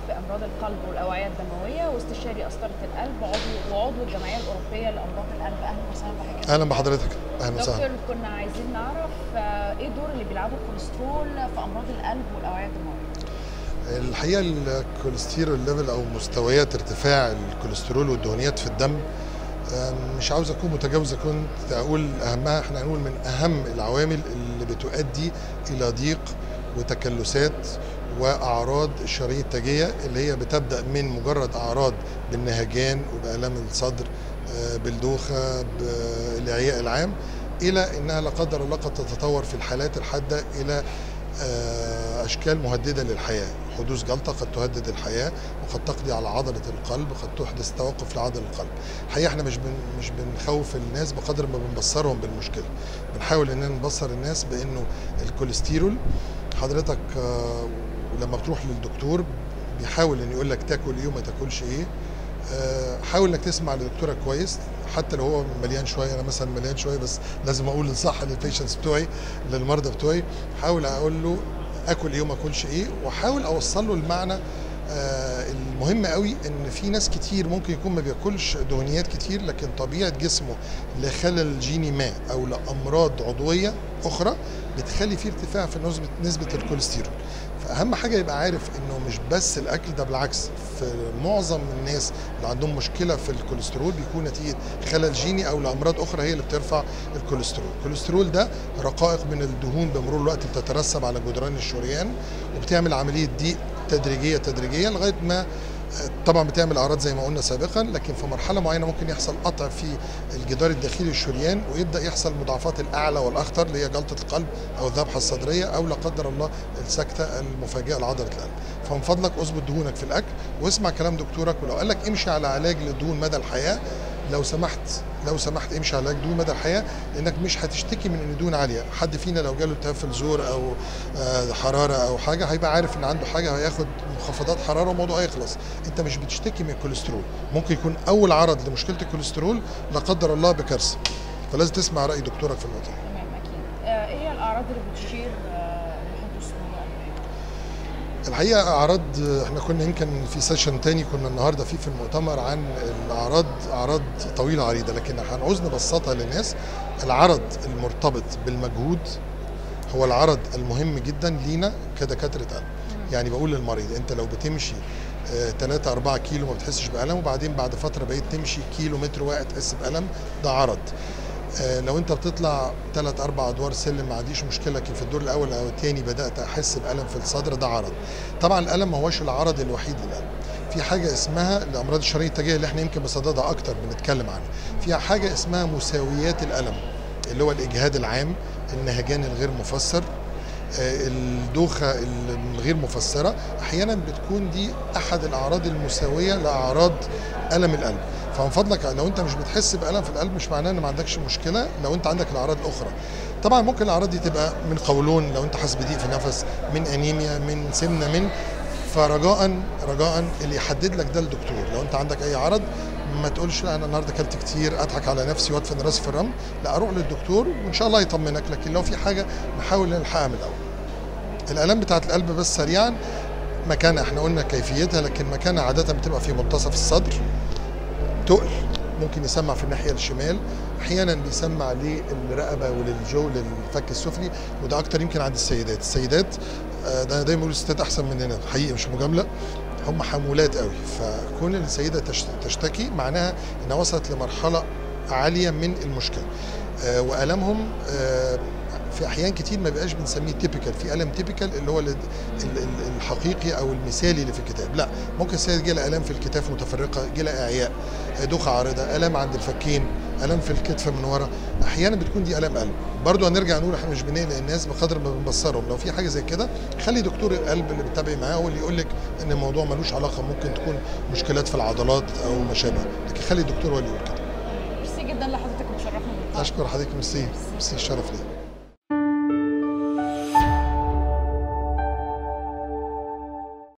في امراض القلب والاوعيه الدمويه واستشاري قسطره القلب وعضو وعضو الجمعيه الاوروبيه لامراض القلب اهلا وسهلا بحضرتك اهلا بحضرتك اهلا دكتور وسهلا كنا عايزين نعرف آه، ايه دور اللي بيلعبه الكوليسترول في امراض القلب والاوعيه الدمويه الحقيقه الكوليسترول ليفل او مستويات ارتفاع الكوليسترول والدهنيات في الدم آم، مش عاوز اكون متجاوز كنت اقول اهمها احنا هنقول من اهم العوامل اللي بتؤدي الى ضيق وتكلسات واعراض الشرايين التاجيه اللي هي بتبدا من مجرد اعراض بالنهجان وبالام الصدر آه، بالدوخه بالاعياء العام الى انها لا قدر الله قد تتطور في الحالات الحاده الى آه، اشكال مهدده للحياه حدوث جلطه قد تهدد الحياه وقد تقضي على عضله القلب قد تحدث توقف لعضله القلب الحقيقه احنا مش بن مش بنخوف الناس بقدر ما بنبصرهم بالمشكله بنحاول اننا نبصر الناس بانه الكوليسترول حضرتك آه، لما بتروح للدكتور بيحاول انه يقول لك تاكل ايه وما تاكلش ايه آه، حاول انك تسمع لدكتورك كويس حتى لو هو مليان شويه انا مثلا مليان شويه بس لازم اقول الصح للبيشنتس بتوعي للمرضى بتوعي حاول اقول له اكل ايه وما اكلش ايه واحاول اوصل له المعنى آه، المهم قوي ان في ناس كتير ممكن يكون ما بياكلش دهنيات كتير لكن طبيعه جسمه لخلل جيني ما او لامراض عضويه اخرى بتخلي فيه ارتفاع في نسبه نسبه الكوليسترول فاهم حاجه يبقى عارف انه مش بس الاكل ده بالعكس في معظم الناس اللي عندهم مشكله في الكوليسترول بيكون نتيجه خلل جيني او لامراض اخرى هي اللي بترفع الكوليسترول الكوليسترول ده رقائق من الدهون بمرور الوقت بتترسب على جدران الشريان وبتعمل عمليه ضيق تدريجيه تدريجيه لغايه ما طبعا بتعمل اعراض زي ما قلنا سابقا لكن في مرحله معينه ممكن يحصل قطع في الجدار الداخلي للشريان ويبدا يحصل مضاعفات الاعلى والاخطر اللي هي جلطه القلب او الذبحه الصدريه او لا قدر الله السكته المفاجئه لعضله القلب فمن فضلك اظبط دهونك في الاكل واسمع كلام دكتورك ولو قال لك امشي على علاج للدهون مدى الحياه لو سمحت لو سمحت امشي على علاج دهون مدى الحياه لانك مش هتشتكي من ان الدهون عاليه حد فينا لو جاله التهاب في الزور او آه، حراره او حاجه هيبقى عارف ان عنده حاجه هياخد مخفضات حراره والموضوع هيخلص انت مش بتشتكي من الكوليسترول ممكن يكون اول عرض لمشكله الكوليسترول لا قدر الله بكارثه فلازم تسمع راي دكتورك في الموضوع تمام اكيد آه، ايه هي الاعراض اللي بتشير آه، لحدوث مرض قلبي الحقيقه اعراض احنا كنا يمكن في سيشن تاني كنا النهارده فيه في المؤتمر عن الاعراض اعراض طويله عريضه لكن هنعوز نبسطها للناس العرض المرتبط بالمجهود هو العرض المهم جدا لينا كدكاتره قلب يعني بقول للمريض انت لو بتمشي 3 4 كيلو ما بتحسش بالم وبعدين بعد فتره بقيت تمشي كيلو متر واحد تحس بالم ده عرض آه، لو انت بتطلع ثلاث اربع ادوار سلم ما عنديش مشكله لكن في الدور الاول او الثاني بدات احس بالم في الصدر ده عرض طبعا الالم ما هوش العرض الوحيد للالم في حاجه اسمها الامراض الشرايين التاجيه اللي احنا يمكن بصددها اكتر بنتكلم عنها فيها حاجه اسمها مساويات الالم اللي هو الاجهاد العام النهجان الغير مفسر آه، الدوخه الغير مفسره احيانا بتكون دي احد الاعراض المساويه لاعراض الم القلب فمن فضلك لو انت مش بتحس بالم في القلب مش معناه ان ما عندكش مشكله لو انت عندك الاعراض الاخرى طبعا ممكن الاعراض دي تبقى من قولون لو انت حاسس بضيق في نفس من انيميا من سمنه من فرجاء رجاء اللي يحدد لك ده الدكتور لو انت عندك اي عرض ما تقولش لا انا النهارده اكلت كتير اضحك على نفسي وادفن راسي في الرمل لا اروح للدكتور وان شاء الله يطمنك لكن لو في حاجه نحاول نلحقها من الاول الالام بتاعت القلب بس سريعا مكانها احنا قلنا كيفيتها لكن مكانها عاده بتبقى في منتصف الصدر تقل ممكن يسمع في الناحيه الشمال احيانا بيسمع للرقبه وللجو للفك السفلي وده اكتر يمكن عند السيدات السيدات آه، ده دايما بيقولوا الستات احسن مننا حقيقي مش مجامله هم حمولات قوي فكون السيده تش- تشتكي معناها انها وصلت لمرحله عاليه من المشكله آه، والامهم آه، في احيان كتير ما بيبقاش بنسميه تيبيكال في الم تيبيكال اللي هو ال- ال- ال- الحقيقي او المثالي اللي في الكتاب لا ممكن السيد يجي لها الام في الكتاف متفرقه يجي لها اعياء دوخه عارضه الام عند الفكين الم في الكتف من ورا احيانا بتكون دي الام قلب برضو هنرجع نقول احنا مش بنقلق الناس بقدر ما بنبصرهم لو في حاجه زي كده خلي دكتور القلب اللي بتتابعي معاه هو اللي يقول لك ان الموضوع ملوش علاقه ممكن تكون مشكلات في العضلات او ما شابه لكن خلي الدكتور هو اللي يقول كده ميرسي جدا لحضرتك متشرفنا باللقاء اشكر حضرتك ميرسي ميرسي الشرف لي